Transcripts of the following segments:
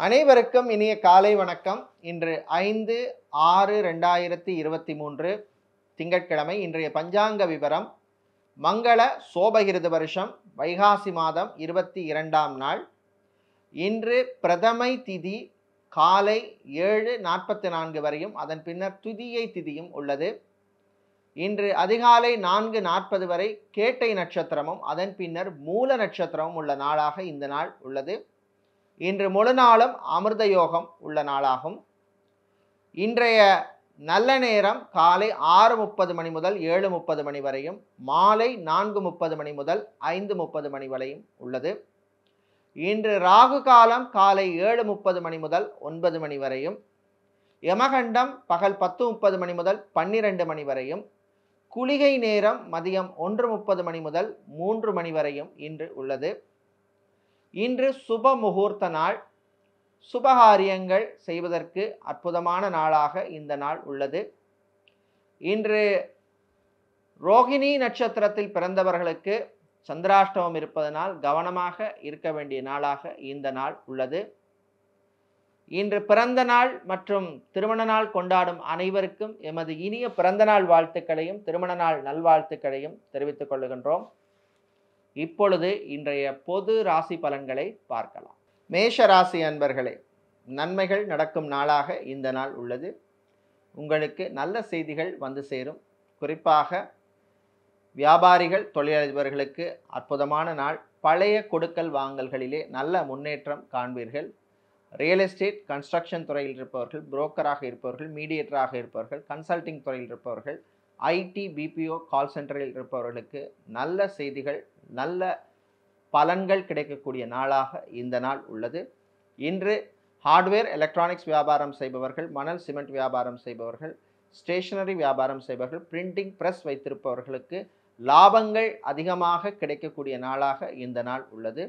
அனைவருக்கும் இனிய காலை வணக்கம் இன்று ஐந்து ஆறு ரெண்டாயிரத்தி இருபத்தி மூன்று திங்கட்கிழமை இன்றைய பஞ்சாங்க விவரம் மங்கள சோபகிருத வருஷம் வைகாசி மாதம் இருபத்தி இரண்டாம் நாள் இன்று பிரதமை திதி காலை ஏழு நாற்பத்தி நான்கு வரையும் அதன் பின்னர் துதியை திதியும் உள்ளது இன்று அதிகாலை நான்கு நாற்பது வரை கேட்டை நட்சத்திரமும் அதன் பின்னர் மூல நட்சத்திரமும் உள்ள நாளாக இந்த நாள் உள்ளது இன்று முழு நாளும் அமிர்த யோகம் உள்ள நாளாகும் இன்றைய நல்ல நேரம் காலை ஆறு முப்பது மணி முதல் ஏழு முப்பது மணி வரையும் மாலை நான்கு முப்பது மணி முதல் ஐந்து முப்பது மணி வரையும் உள்ளது இன்று ராகு காலம் காலை ஏழு முப்பது மணி முதல் ஒன்பது மணி வரையும் யமகண்டம் பகல் பத்து முப்பது மணி முதல் பன்னிரண்டு மணி வரையும் குளிகை நேரம் மதியம் ஒன்று முப்பது மணி முதல் மூன்று மணி வரையும் இன்று உள்ளது இன்று சுப முகூர்த்த நாள் சுபகாரியங்கள் செய்வதற்கு அற்புதமான நாளாக இந்த நாள் உள்ளது இன்று ரோகிணி நட்சத்திரத்தில் பிறந்தவர்களுக்கு சந்திராஷ்டமம் இருப்பதனால் கவனமாக இருக்க வேண்டிய நாளாக இந்த நாள் உள்ளது இன்று பிறந்த நாள் மற்றும் திருமண நாள் கொண்டாடும் அனைவருக்கும் எமது இனிய பிறந்த நாள் வாழ்த்துக்களையும் திருமண நாள் நல்வாழ்த்துக்களையும் தெரிவித்துக் கொள்ளுகின்றோம் இப்பொழுது இன்றைய பொது ராசி பலன்களை பார்க்கலாம் மேஷ ராசி அன்பர்களே நன்மைகள் நடக்கும் நாளாக இந்த நாள் உள்ளது உங்களுக்கு நல்ல செய்திகள் வந்து சேரும் குறிப்பாக வியாபாரிகள் தொழிலதிபர்களுக்கு அற்புதமான நாள் பழைய கொடுக்கல் வாங்கல்களிலே நல்ல முன்னேற்றம் காண்பீர்கள் ரியல் எஸ்டேட் கன்ஸ்ட்ரக்ஷன் துறையில் இருப்பவர்கள் புரோக்கராக இருப்பவர்கள் மீடியேட்டராக இருப்பவர்கள் கன்சல்டிங் துறையில் இருப்பவர்கள் ஐடி பிபிஓ கால் சென்டரில் இருப்பவர்களுக்கு நல்ல செய்திகள் நல்ல பலன்கள் கிடைக்கக்கூடிய நாளாக இந்த நாள் உள்ளது இன்று ஹார்ட்வேர் எலக்ட்ரானிக்ஸ் வியாபாரம் செய்பவர்கள் மணல் சிமெண்ட் வியாபாரம் செய்பவர்கள் ஸ்டேஷனரி வியாபாரம் செய்பவர்கள் பிரிண்டிங் பிரஸ் வைத்திருப்பவர்களுக்கு லாபங்கள் அதிகமாக கிடைக்கக்கூடிய நாளாக இந்த நாள் உள்ளது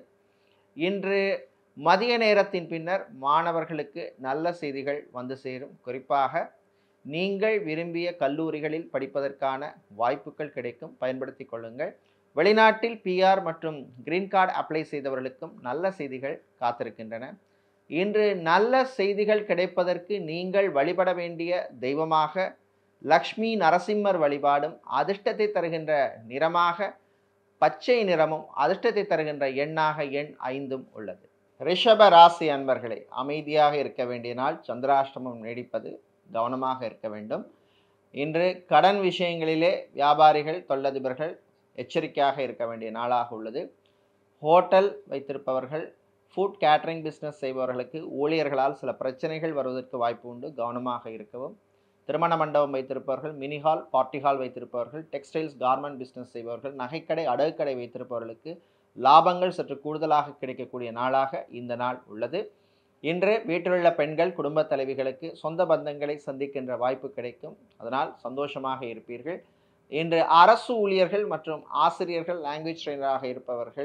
இன்று மதிய நேரத்தின் பின்னர் மாணவர்களுக்கு நல்ல செய்திகள் வந்து சேரும் குறிப்பாக நீங்கள் விரும்பிய கல்லூரிகளில் படிப்பதற்கான வாய்ப்புகள் கிடைக்கும் பயன்படுத்தி கொள்ளுங்கள் வெளிநாட்டில் பிஆர் மற்றும் கிரீன் கார்டு அப்ளை செய்தவர்களுக்கும் நல்ல செய்திகள் காத்திருக்கின்றன இன்று நல்ல செய்திகள் கிடைப்பதற்கு நீங்கள் வழிபட வேண்டிய தெய்வமாக லக்ஷ்மி நரசிம்மர் வழிபாடும் அதிர்ஷ்டத்தை தருகின்ற நிறமாக பச்சை நிறமும் அதிர்ஷ்டத்தை தருகின்ற எண்ணாக எண் ஐந்தும் உள்ளது ரிஷப ராசி அன்பர்களே அமைதியாக இருக்க வேண்டிய நாள் சந்திராஷ்டமம் நீடிப்பது கவனமாக இருக்க வேண்டும் இன்று கடன் விஷயங்களிலே வியாபாரிகள் தொழிலதிபர்கள் எச்சரிக்கையாக இருக்க வேண்டிய நாளாக உள்ளது ஹோட்டல் வைத்திருப்பவர்கள் ஃபுட் கேட்டரிங் பிஸ்னஸ் செய்பவர்களுக்கு ஊழியர்களால் சில பிரச்சனைகள் வருவதற்கு வாய்ப்பு உண்டு கவனமாக இருக்கவும் திருமண மண்டபம் வைத்திருப்பவர்கள் மினி ஹால் பார்ட்டி ஹால் வைத்திருப்பவர்கள் டெக்ஸ்டைல்ஸ் கார்மெண்ட் பிஸ்னஸ் செய்பவர்கள் நகைக்கடை அடகுக்கடை வைத்திருப்பவர்களுக்கு லாபங்கள் சற்று கூடுதலாக கிடைக்கக்கூடிய நாளாக இந்த நாள் உள்ளது இன்று வீட்டிலுள்ள பெண்கள் குடும்ப தலைவிகளுக்கு சொந்த பந்தங்களை சந்திக்கின்ற வாய்ப்பு கிடைக்கும் அதனால் சந்தோஷமாக இருப்பீர்கள் இன்று அரசு ஊழியர்கள் மற்றும் ஆசிரியர்கள் லாங்குவேஜ் ட்ரெயினராக இருப்பவர்கள்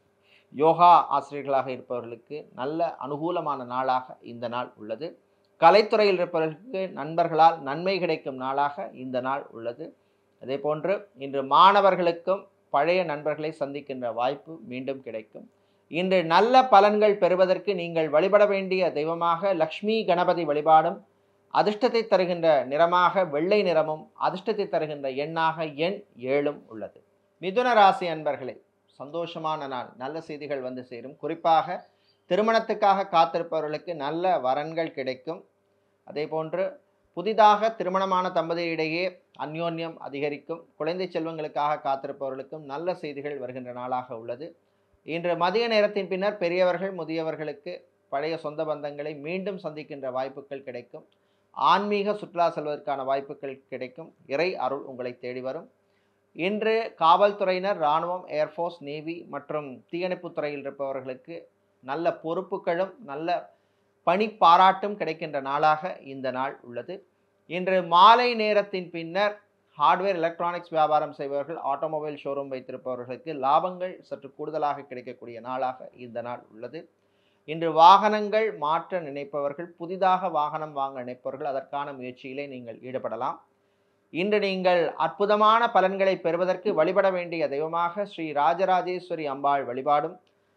யோகா ஆசிரியர்களாக இருப்பவர்களுக்கு நல்ல அனுகூலமான நாளாக இந்த நாள் உள்ளது கலைத்துறையில் இருப்பவர்களுக்கு நண்பர்களால் நன்மை கிடைக்கும் நாளாக இந்த நாள் உள்ளது அதே போன்று இன்று மாணவர்களுக்கும் பழைய நண்பர்களை சந்திக்கின்ற வாய்ப்பு மீண்டும் கிடைக்கும் இன்று நல்ல பலன்கள் பெறுவதற்கு நீங்கள் வழிபட வேண்டிய தெய்வமாக லக்ஷ்மி கணபதி வழிபாடும் அதிர்ஷ்டத்தை தருகின்ற நிறமாக வெள்ளை நிறமும் அதிர்ஷ்டத்தை தருகின்ற எண்ணாக எண் ஏழும் உள்ளது மிதுன ராசி அன்பர்களே சந்தோஷமான நாள் நல்ல செய்திகள் வந்து சேரும் குறிப்பாக திருமணத்துக்காக காத்திருப்பவர்களுக்கு நல்ல வரன்கள் கிடைக்கும் அதே போன்று புதிதாக திருமணமான தம்பதியிடையே அந்யோன்யம் அதிகரிக்கும் குழந்தை செல்வங்களுக்காக காத்திருப்பவர்களுக்கும் நல்ல செய்திகள் வருகின்ற நாளாக உள்ளது இன்று மதிய நேரத்தின் பின்னர் பெரியவர்கள் முதியவர்களுக்கு பழைய சொந்த பந்தங்களை மீண்டும் சந்திக்கின்ற வாய்ப்புகள் கிடைக்கும் ஆன்மீக சுற்றுலா செல்வதற்கான வாய்ப்புகள் கிடைக்கும் இறை அருள் உங்களை தேடி வரும் இன்று காவல்துறையினர் இராணுவம் ஏர்ஃபோர்ஸ் நேவி மற்றும் தீயணைப்புத் துறையில் இருப்பவர்களுக்கு நல்ல பொறுப்புகளும் நல்ல பணி பாராட்டும் கிடைக்கின்ற நாளாக இந்த நாள் உள்ளது இன்று மாலை நேரத்தின் பின்னர் ஹார்ட்வேர் எலக்ட்ரானிக்ஸ் வியாபாரம் செய்பவர்கள் ஆட்டோமொபைல் ஷோரூம் வைத்திருப்பவர்களுக்கு லாபங்கள் சற்று கூடுதலாக கிடைக்கக்கூடிய நாளாக இந்த நாள் உள்ளது இன்று வாகனங்கள் மாற்ற நினைப்பவர்கள் புதிதாக வாகனம் வாங்க நினைப்பவர்கள் அதற்கான முயற்சியிலே நீங்கள் ஈடுபடலாம் இன்று நீங்கள் அற்புதமான பலன்களை பெறுவதற்கு வழிபட வேண்டிய தெய்வமாக ஸ்ரீ ராஜராஜேஸ்வரி அம்பாள் வழிபாடும்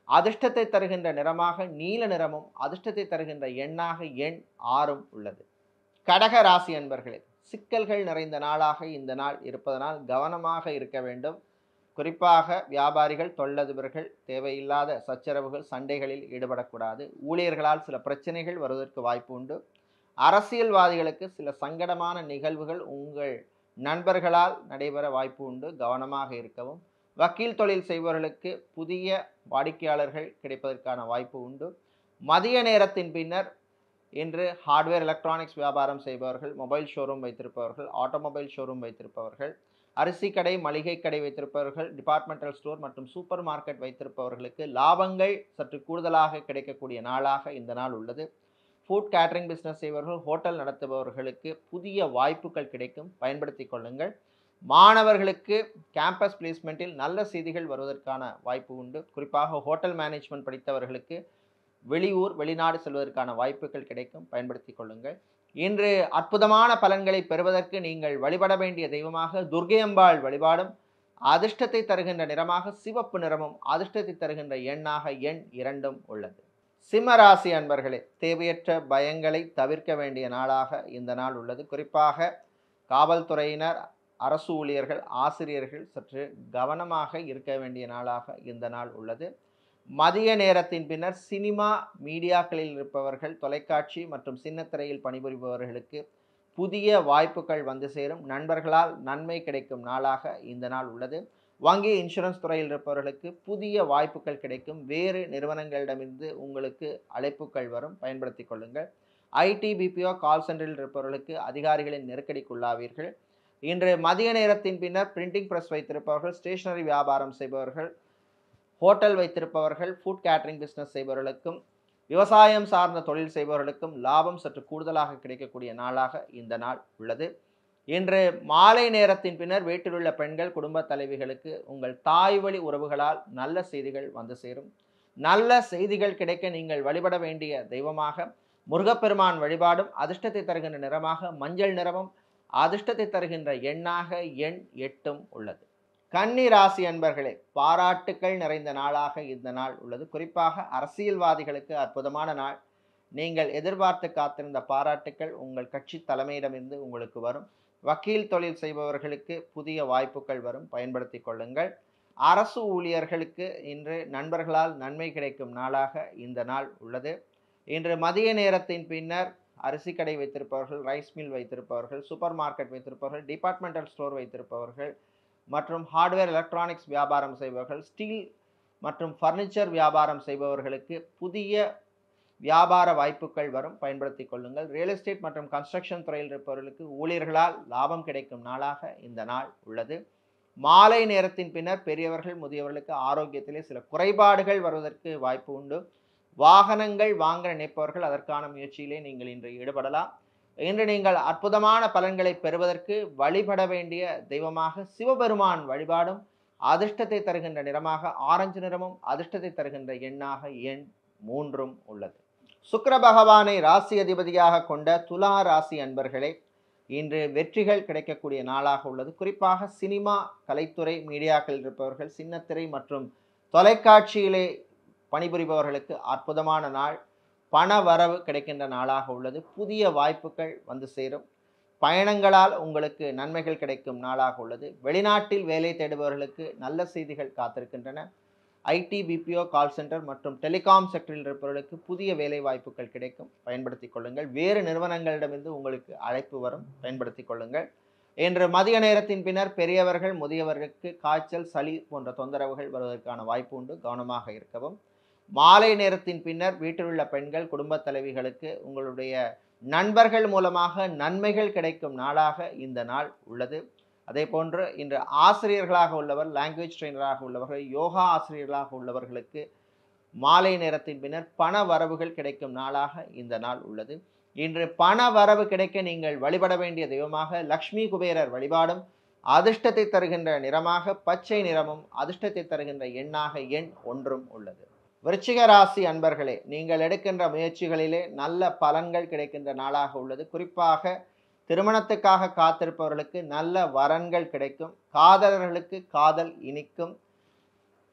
அதிர்ஷ்டத்தை தருகின்ற நிறமாக நீல நிறமும் அதிர்ஷ்டத்தை தருகின்ற எண்ணாக எண் ஆறும் உள்ளது கடக ராசி அன்பர்களே சிக்கல்கள் நிறைந்த நாளாக இந்த நாள் இருப்பதனால் கவனமாக இருக்க வேண்டும் குறிப்பாக வியாபாரிகள் தொழிலதிபர்கள் தேவையில்லாத சச்சரவுகள் சண்டைகளில் ஈடுபடக்கூடாது ஊழியர்களால் சில பிரச்சனைகள் வருவதற்கு வாய்ப்பு உண்டு அரசியல்வாதிகளுக்கு சில சங்கடமான நிகழ்வுகள் உங்கள் நண்பர்களால் நடைபெற வாய்ப்பு உண்டு கவனமாக இருக்கவும் வக்கீல் தொழில் செய்பவர்களுக்கு புதிய வாடிக்கையாளர்கள் கிடைப்பதற்கான வாய்ப்பு உண்டு மதிய நேரத்தின் பின்னர் இன்று ஹார்ட்வேர் எலக்ட்ரானிக்ஸ் வியாபாரம் செய்பவர்கள் மொபைல் ஷோரூம் வைத்திருப்பவர்கள் ஆட்டோமொபைல் ஷோரூம் வைத்திருப்பவர்கள் அரிசி கடை மளிகை கடை வைத்திருப்பவர்கள் டிபார்ட்மெண்டல் ஸ்டோர் மற்றும் சூப்பர் மார்க்கெட் வைத்திருப்பவர்களுக்கு லாபங்கள் சற்று கூடுதலாக கிடைக்கக்கூடிய நாளாக இந்த நாள் உள்ளது ஃபுட் கேட்டரிங் பிஸ்னஸ் செய்பவர்கள் ஹோட்டல் நடத்துபவர்களுக்கு புதிய வாய்ப்புகள் கிடைக்கும் பயன்படுத்தி கொள்ளுங்கள் மாணவர்களுக்கு கேம்பஸ் பிளேஸ்மெண்ட்டில் நல்ல செய்திகள் வருவதற்கான வாய்ப்பு உண்டு குறிப்பாக ஹோட்டல் மேனேஜ்மெண்ட் படித்தவர்களுக்கு வெளியூர் வெளிநாடு செல்வதற்கான வாய்ப்புகள் கிடைக்கும் பயன்படுத்தி கொள்ளுங்கள் இன்று அற்புதமான பலன்களை பெறுவதற்கு நீங்கள் வழிபட வேண்டிய தெய்வமாக துர்கை அம்பாள் வழிபாடும் அதிர்ஷ்டத்தை தருகின்ற நிறமாக சிவப்பு நிறமும் அதிர்ஷ்டத்தை தருகின்ற எண்ணாக எண் இரண்டும் உள்ளது சிம்ம ராசி அன்பர்களே தேவையற்ற பயங்களை தவிர்க்க வேண்டிய நாளாக இந்த நாள் உள்ளது குறிப்பாக காவல்துறையினர் அரசு ஊழியர்கள் ஆசிரியர்கள் சற்று கவனமாக இருக்க வேண்டிய நாளாக இந்த நாள் உள்ளது மதிய நேரத்தின் பின்னர் சினிமா மீடியாக்களில் இருப்பவர்கள் தொலைக்காட்சி மற்றும் சின்னத்திரையில் பணிபுரிபவர்களுக்கு புதிய வாய்ப்புகள் வந்து சேரும் நண்பர்களால் நன்மை கிடைக்கும் நாளாக இந்த நாள் உள்ளது வங்கி இன்சூரன்ஸ் துறையில் இருப்பவர்களுக்கு புதிய வாய்ப்புகள் கிடைக்கும் வேறு நிறுவனங்களிடமிருந்து உங்களுக்கு அழைப்புகள் வரும் பயன்படுத்தி கொள்ளுங்கள் ஐடி பிபிஓ கால் சென்டரில் இருப்பவர்களுக்கு அதிகாரிகளின் நெருக்கடிக்குள்ளாவீர்கள் இன்று மதிய நேரத்தின் பின்னர் பிரிண்டிங் பிரஸ் வைத்திருப்பவர்கள் ஸ்டேஷனரி வியாபாரம் செய்பவர்கள் ஹோட்டல் வைத்திருப்பவர்கள் ஃபுட் கேட்டரிங் பிஸ்னஸ் செய்பவர்களுக்கும் விவசாயம் சார்ந்த தொழில் செய்பவர்களுக்கும் லாபம் சற்று கூடுதலாக கிடைக்கக்கூடிய நாளாக இந்த நாள் உள்ளது இன்று மாலை நேரத்தின் பின்னர் வீட்டிலுள்ள பெண்கள் குடும்ப தலைவிகளுக்கு உங்கள் தாய் வழி உறவுகளால் நல்ல செய்திகள் வந்து சேரும் நல்ல செய்திகள் கிடைக்க நீங்கள் வழிபட வேண்டிய தெய்வமாக முருகப்பெருமான் வழிபாடும் அதிர்ஷ்டத்தை தருகின்ற நிறமாக மஞ்சள் நிறமும் அதிர்ஷ்டத்தை தருகின்ற எண்ணாக எண் எட்டும் உள்ளது கன்னி ராசி அன்பர்களே பாராட்டுக்கள் நிறைந்த நாளாக இந்த நாள் உள்ளது குறிப்பாக அரசியல்வாதிகளுக்கு அற்புதமான நாள் நீங்கள் எதிர்பார்த்து காத்திருந்த பாராட்டுக்கள் உங்கள் கட்சி தலைமையிடமிருந்து உங்களுக்கு வரும் வக்கீல் தொழில் செய்பவர்களுக்கு புதிய வாய்ப்புகள் வரும் பயன்படுத்தி கொள்ளுங்கள் அரசு ஊழியர்களுக்கு இன்று நண்பர்களால் நன்மை கிடைக்கும் நாளாக இந்த நாள் உள்ளது இன்று மதிய நேரத்தின் பின்னர் அரிசி கடை வைத்திருப்பவர்கள் ரைஸ் மில் வைத்திருப்பவர்கள் சூப்பர் மார்க்கெட் வைத்திருப்பவர்கள் டிபார்ட்மெண்டல் ஸ்டோர் வைத்திருப்பவர்கள் மற்றும் ஹார்ட்வேர் எலக்ட்ரானிக்ஸ் வியாபாரம் செய்பவர்கள் ஸ்டீல் மற்றும் ஃபர்னிச்சர் வியாபாரம் செய்பவர்களுக்கு புதிய வியாபார வாய்ப்புகள் வரும் பயன்படுத்தி கொள்ளுங்கள் ரியல் எஸ்டேட் மற்றும் கன்ஸ்ட்ரக்ஷன் துறையில் இருப்பவர்களுக்கு ஊழியர்களால் லாபம் கிடைக்கும் நாளாக இந்த நாள் உள்ளது மாலை நேரத்தின் பின்னர் பெரியவர்கள் முதியவர்களுக்கு ஆரோக்கியத்திலே சில குறைபாடுகள் வருவதற்கு வாய்ப்பு உண்டு வாகனங்கள் வாங்க நினைப்பவர்கள் அதற்கான முயற்சியிலே நீங்கள் இன்று ஈடுபடலாம் இன்று நீங்கள் அற்புதமான பலன்களை பெறுவதற்கு வழிபட வேண்டிய தெய்வமாக சிவபெருமான் வழிபாடும் அதிர்ஷ்டத்தை தருகின்ற நிறமாக ஆரஞ்சு நிறமும் அதிர்ஷ்டத்தை தருகின்ற எண்ணாக எண் மூன்றும் உள்ளது சுக்கிர பகவானை ராசி அதிபதியாக கொண்ட துலா ராசி அன்பர்களே இன்று வெற்றிகள் கிடைக்கக்கூடிய நாளாக உள்ளது குறிப்பாக சினிமா கலைத்துறை மீடியாக்கள் இருப்பவர்கள் சின்னத்திரை மற்றும் தொலைக்காட்சியிலே பணிபுரிபவர்களுக்கு அற்புதமான நாள் பண வரவு கிடைக்கின்ற நாளாக உள்ளது புதிய வாய்ப்புகள் வந்து சேரும் பயணங்களால் உங்களுக்கு நன்மைகள் கிடைக்கும் நாளாக உள்ளது வெளிநாட்டில் வேலை தேடுபவர்களுக்கு நல்ல செய்திகள் காத்திருக்கின்றன ஐடி பிபிஓ கால் சென்டர் மற்றும் டெலிகாம் செக்டரில் இருப்பவர்களுக்கு புதிய வேலை வாய்ப்புகள் கிடைக்கும் பயன்படுத்தி கொள்ளுங்கள் வேறு நிறுவனங்களிடமிருந்து உங்களுக்கு அழைப்பு வரும் பயன்படுத்தி கொள்ளுங்கள் இன்று மதிய நேரத்தின் பின்னர் பெரியவர்கள் முதியவர்களுக்கு காய்ச்சல் சளி போன்ற தொந்தரவுகள் வருவதற்கான வாய்ப்பு உண்டு கவனமாக இருக்கவும் மாலை நேரத்தின் பின்னர் வீட்டில் உள்ள பெண்கள் குடும்ப தலைவிகளுக்கு உங்களுடைய நண்பர்கள் மூலமாக நன்மைகள் கிடைக்கும் நாளாக இந்த நாள் உள்ளது அதே போன்று இன்று ஆசிரியர்களாக உள்ளவர் லாங்குவேஜ் ட்ரெயினராக உள்ளவர்கள் யோகா ஆசிரியர்களாக உள்ளவர்களுக்கு மாலை நேரத்தின் பின்னர் பண வரவுகள் கிடைக்கும் நாளாக இந்த நாள் உள்ளது இன்று பண வரவு கிடைக்க நீங்கள் வழிபட வேண்டிய தெய்வமாக லக்ஷ்மி குபேரர் வழிபாடும் அதிர்ஷ்டத்தை தருகின்ற நிறமாக பச்சை நிறமும் அதிர்ஷ்டத்தை தருகின்ற எண்ணாக எண் ஒன்றும் உள்ளது விருச்சிக ராசி அன்பர்களே நீங்கள் எடுக்கின்ற முயற்சிகளிலே நல்ல பலன்கள் கிடைக்கின்ற நாளாக உள்ளது குறிப்பாக திருமணத்துக்காக காத்திருப்பவர்களுக்கு நல்ல வரன்கள் கிடைக்கும் காதலர்களுக்கு காதல் இனிக்கும்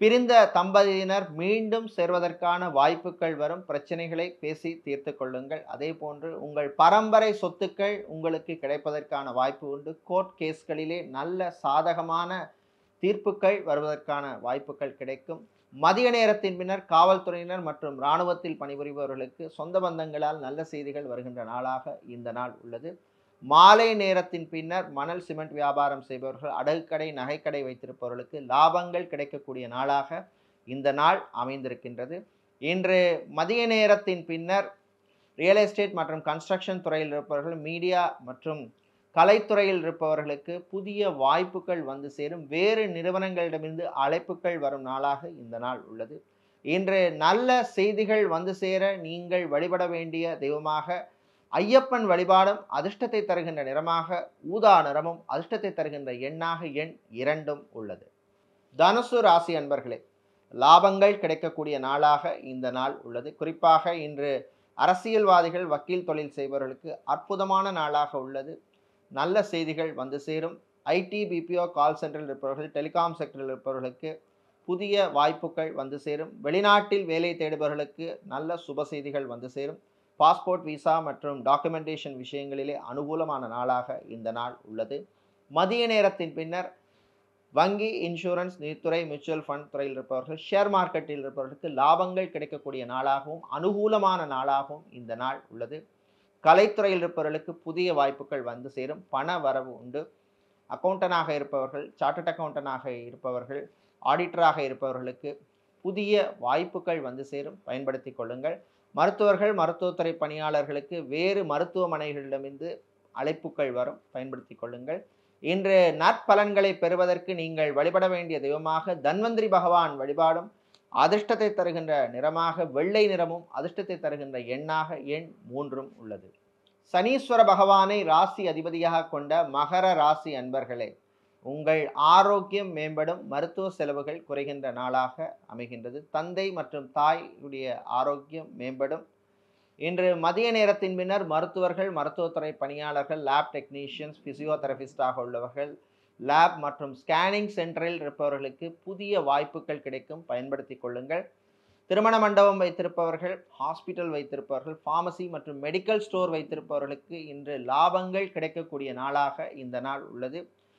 பிரிந்த தம்பதியினர் மீண்டும் சேர்வதற்கான வாய்ப்புகள் வரும் பிரச்சனைகளை பேசி தீர்த்து கொள்ளுங்கள் அதே போன்று உங்கள் பரம்பரை சொத்துக்கள் உங்களுக்கு கிடைப்பதற்கான வாய்ப்பு உண்டு கோர்ட் கேஸ்களிலே நல்ல சாதகமான தீர்ப்புகள் வருவதற்கான வாய்ப்புகள் கிடைக்கும் மதிய நேரத்தின் பின்னர் காவல்துறையினர் மற்றும் இராணுவத்தில் பணிபுரிபவர்களுக்கு சொந்த பந்தங்களால் நல்ல செய்திகள் வருகின்ற நாளாக இந்த நாள் உள்ளது மாலை நேரத்தின் பின்னர் மணல் சிமெண்ட் வியாபாரம் செய்பவர்கள் அடகுக்கடை நகைக்கடை வைத்திருப்பவர்களுக்கு லாபங்கள் கிடைக்கக்கூடிய நாளாக இந்த நாள் அமைந்திருக்கின்றது இன்று மதிய நேரத்தின் பின்னர் ரியல் எஸ்டேட் மற்றும் கன்ஸ்ட்ரக்ஷன் துறையில் இருப்பவர்கள் மீடியா மற்றும் கலைத்துறையில் இருப்பவர்களுக்கு புதிய வாய்ப்புகள் வந்து சேரும் வேறு நிறுவனங்களிடமிருந்து அழைப்புகள் வரும் நாளாக இந்த நாள் உள்ளது இன்று நல்ல செய்திகள் வந்து சேர நீங்கள் வழிபட வேண்டிய தெய்வமாக ஐயப்பன் வழிபாடும் அதிர்ஷ்டத்தை தருகின்ற நிறமாக ஊதா நிறமும் அதிர்ஷ்டத்தை தருகின்ற எண்ணாக எண் இரண்டும் உள்ளது தனுசு ராசி அன்பர்களே லாபங்கள் கிடைக்கக்கூடிய நாளாக இந்த நாள் உள்ளது குறிப்பாக இன்று அரசியல்வாதிகள் வக்கீல் தொழில் செய்பவர்களுக்கு அற்புதமான நாளாக உள்ளது நல்ல செய்திகள் வந்து சேரும் ஐடி பிபிஓ கால் சென்டரில் இருப்பவர்கள் டெலிகாம் செக்டரில் இருப்பவர்களுக்கு புதிய வாய்ப்புகள் வந்து சேரும் வெளிநாட்டில் வேலை தேடுபவர்களுக்கு நல்ல சுப செய்திகள் வந்து சேரும் பாஸ்போர்ட் விசா மற்றும் டாக்குமெண்டேஷன் விஷயங்களிலே அனுகூலமான நாளாக இந்த நாள் உள்ளது மதிய நேரத்தின் பின்னர் வங்கி இன்சூரன்ஸ் நிதித்துறை மியூச்சுவல் ஃபண்ட் துறையில் இருப்பவர்கள் ஷேர் மார்க்கெட்டில் இருப்பவர்களுக்கு லாபங்கள் கிடைக்கக்கூடிய நாளாகவும் அனுகூலமான நாளாகவும் இந்த நாள் உள்ளது கலைத்துறையில் இருப்பவர்களுக்கு புதிய வாய்ப்புகள் வந்து சேரும் பண வரவு உண்டு அக்கௌண்டனாக இருப்பவர்கள் சார்ட்டட் அக்கௌண்டனாக இருப்பவர்கள் ஆடிட்டராக இருப்பவர்களுக்கு புதிய வாய்ப்புகள் வந்து சேரும் பயன்படுத்தி கொள்ளுங்கள் மருத்துவர்கள் மருத்துவத்துறை பணியாளர்களுக்கு வேறு மருத்துவமனைகளிடமிருந்து அழைப்புகள் வரும் பயன்படுத்தி கொள்ளுங்கள் இன்று நற்பலன்களை பெறுவதற்கு நீங்கள் வழிபட வேண்டிய தெய்வமாக தன்வந்திரி பகவான் வழிபாடும் அதிர்ஷ்டத்தை தருகின்ற நிறமாக வெள்ளை நிறமும் அதிர்ஷ்டத்தை தருகின்ற எண்ணாக எண் மூன்றும் உள்ளது சனீஸ்வர பகவானை ராசி அதிபதியாக கொண்ட மகர ராசி அன்பர்களே உங்கள் ஆரோக்கியம் மேம்படும் மருத்துவ செலவுகள் குறைகின்ற நாளாக அமைகின்றது தந்தை மற்றும் தாயுடைய ஆரோக்கியம் மேம்படும் இன்று மதிய நேரத்தின் பின்னர் மருத்துவர்கள் மருத்துவத்துறை பணியாளர்கள் லேப் டெக்னீஷியன்ஸ் பிசியோதெரபிஸ்டாக உள்ளவர்கள் லேப் மற்றும் ஸ்கேனிங் சென்டரில் இருப்பவர்களுக்கு புதிய வாய்ப்புகள் கிடைக்கும் பயன்படுத்தி கொள்ளுங்கள் திருமண மண்டபம் வைத்திருப்பவர்கள் ஹாஸ்பிட்டல் வைத்திருப்பவர்கள் ஃபார்மசி மற்றும் மெடிக்கல் ஸ்டோர் வைத்திருப்பவர்களுக்கு இன்று லாபங்கள் கிடைக்கக்கூடிய நாளாக இந்த நாள் உள்ளது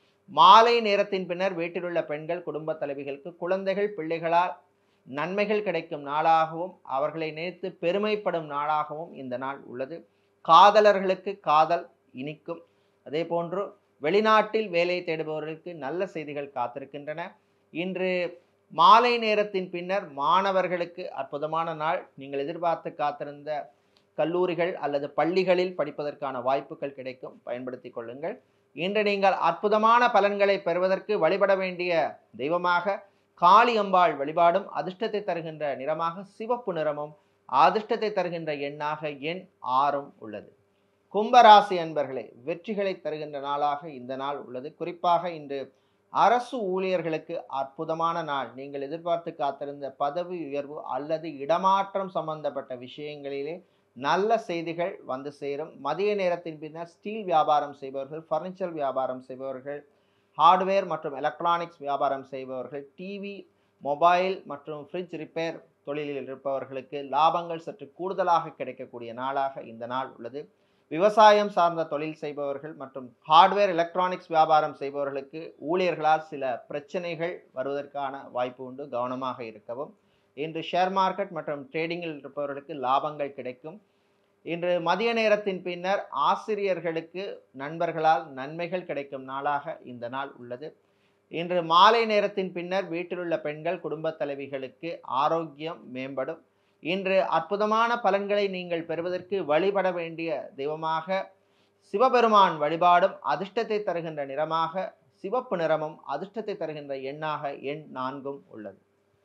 மாலை நேரத்தின் பின்னர் வீட்டிலுள்ள பெண்கள் குடும்ப தலைவிகளுக்கு குழந்தைகள் பிள்ளைகளால் நன்மைகள் கிடைக்கும் நாளாகவும் அவர்களை நினைத்து பெருமைப்படும் நாளாகவும் இந்த நாள் உள்ளது காதலர்களுக்கு காதல் இனிக்கும் அதே போன்று வெளிநாட்டில் வேலை தேடுபவர்களுக்கு நல்ல செய்திகள் காத்திருக்கின்றன இன்று மாலை நேரத்தின் பின்னர் மாணவர்களுக்கு அற்புதமான நாள் நீங்கள் எதிர்பார்த்து காத்திருந்த கல்லூரிகள் அல்லது பள்ளிகளில் படிப்பதற்கான வாய்ப்புகள் கிடைக்கும் பயன்படுத்தி கொள்ளுங்கள் இன்று நீங்கள் அற்புதமான பலன்களை பெறுவதற்கு வழிபட வேண்டிய தெய்வமாக காளி அம்பாள் வழிபாடும் அதிர்ஷ்டத்தை தருகின்ற நிறமாக சிவப்பு நிறமும் அதிர்ஷ்டத்தை தருகின்ற எண்ணாக எண் ஆறும் உள்ளது கும்பராசி அன்பர்களே வெற்றிகளை தருகின்ற நாளாக இந்த நாள் உள்ளது குறிப்பாக இன்று அரசு ஊழியர்களுக்கு அற்புதமான நாள் நீங்கள் எதிர்பார்த்து காத்திருந்த பதவி உயர்வு அல்லது இடமாற்றம் சம்பந்தப்பட்ட விஷயங்களிலே நல்ல செய்திகள் வந்து சேரும் மதிய நேரத்தின் பின்னர் ஸ்டீல் வியாபாரம் செய்பவர்கள் ஃபர்னிச்சர் வியாபாரம் செய்பவர்கள் ஹார்ட்வேர் மற்றும் எலக்ட்ரானிக்ஸ் வியாபாரம் செய்பவர்கள் டிவி மொபைல் மற்றும் ஃப்ரிட்ஜ் ரிப்பேர் தொழிலில் இருப்பவர்களுக்கு லாபங்கள் சற்று கூடுதலாக கிடைக்கக்கூடிய நாளாக இந்த நாள் உள்ளது விவசாயம் சார்ந்த தொழில் செய்பவர்கள் மற்றும் ஹார்ட்வேர் எலக்ட்ரானிக்ஸ் வியாபாரம் செய்பவர்களுக்கு ஊழியர்களால் சில பிரச்சனைகள் வருவதற்கான வாய்ப்பு உண்டு கவனமாக இருக்கவும் இன்று ஷேர் மார்க்கெட் மற்றும் ட்ரேடிங்கில் இருப்பவர்களுக்கு லாபங்கள் கிடைக்கும் இன்று மதிய நேரத்தின் பின்னர் ஆசிரியர்களுக்கு நண்பர்களால் நன்மைகள் கிடைக்கும் நாளாக இந்த நாள் உள்ளது இன்று மாலை நேரத்தின் பின்னர் வீட்டிலுள்ள பெண்கள் குடும்பத் தலைவிகளுக்கு ஆரோக்கியம் மேம்படும் இன்று அற்புதமான பலன்களை நீங்கள் பெறுவதற்கு வழிபட வேண்டிய தெய்வமாக சிவபெருமான் வழிபாடும் அதிர்ஷ்டத்தை தருகின்ற நிறமாக சிவப்பு நிறமும் அதிர்ஷ்டத்தை தருகின்ற எண்ணாக எண் நான்கும் உள்ளது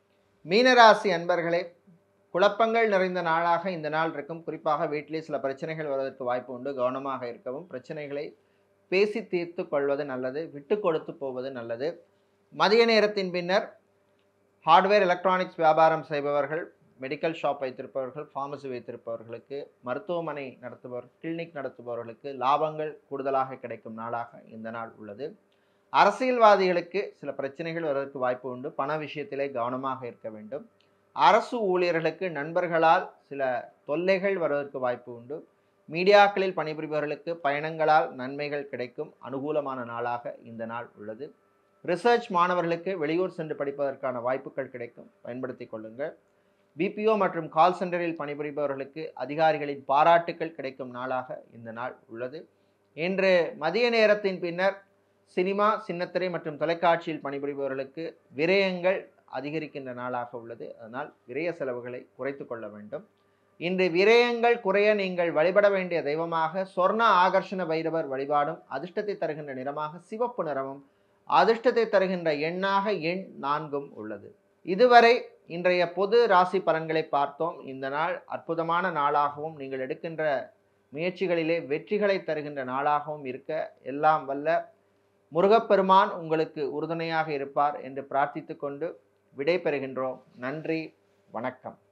மீனராசி அன்பர்களே குழப்பங்கள் நிறைந்த நாளாக இந்த நாள் இருக்கும் குறிப்பாக வீட்டிலே சில பிரச்சனைகள் வருவதற்கு வாய்ப்பு உண்டு கவனமாக இருக்கவும் பிரச்சனைகளை பேசி தீர்த்து கொள்வது நல்லது விட்டு கொடுத்து போவது நல்லது மதிய நேரத்தின் பின்னர் ஹார்ட்வேர் எலக்ட்ரானிக்ஸ் வியாபாரம் செய்பவர்கள் மெடிக்கல் ஷாப் வைத்திருப்பவர்கள் ஃபார்மசி வைத்திருப்பவர்களுக்கு மருத்துவமனை நடத்துபவர் கிளினிக் நடத்துபவர்களுக்கு லாபங்கள் கூடுதலாக கிடைக்கும் நாளாக இந்த நாள் உள்ளது அரசியல்வாதிகளுக்கு சில பிரச்சனைகள் வருவதற்கு வாய்ப்பு உண்டு பண விஷயத்திலே கவனமாக இருக்க வேண்டும் அரசு ஊழியர்களுக்கு நண்பர்களால் சில தொல்லைகள் வருவதற்கு வாய்ப்பு உண்டு மீடியாக்களில் பணிபுரிபவர்களுக்கு பயணங்களால் நன்மைகள் கிடைக்கும் அனுகூலமான நாளாக இந்த நாள் உள்ளது ரிசர்ச் மாணவர்களுக்கு வெளியூர் சென்று படிப்பதற்கான வாய்ப்புகள் கிடைக்கும் பயன்படுத்தி கொள்ளுங்கள் பிபிஓ மற்றும் கால் சென்டரில் பணிபுரிபவர்களுக்கு அதிகாரிகளின் பாராட்டுக்கள் கிடைக்கும் நாளாக இந்த நாள் உள்ளது இன்று மதிய நேரத்தின் பின்னர் சினிமா சின்னத்திரை மற்றும் தொலைக்காட்சியில் பணிபுரிபவர்களுக்கு விரயங்கள் அதிகரிக்கின்ற நாளாக உள்ளது அதனால் விரய செலவுகளை குறைத்து கொள்ள வேண்டும் இன்று விரயங்கள் குறைய நீங்கள் வழிபட வேண்டிய தெய்வமாக சொர்ண ஆகர்ஷண பைரவர் வழிபாடும் அதிர்ஷ்டத்தை தருகின்ற நிறமாக சிவப்பு நிறமும் அதிர்ஷ்டத்தை தருகின்ற எண்ணாக எண் நான்கும் உள்ளது இதுவரை இன்றைய பொது ராசி பலன்களை பார்த்தோம் இந்த நாள் அற்புதமான நாளாகவும் நீங்கள் எடுக்கின்ற முயற்சிகளிலே வெற்றிகளை தருகின்ற நாளாகவும் இருக்க எல்லாம் வல்ல முருகப்பெருமான் உங்களுக்கு உறுதுணையாக இருப்பார் என்று பிரார்த்தித்து கொண்டு விடை பெறுகின்றோம் நன்றி வணக்கம்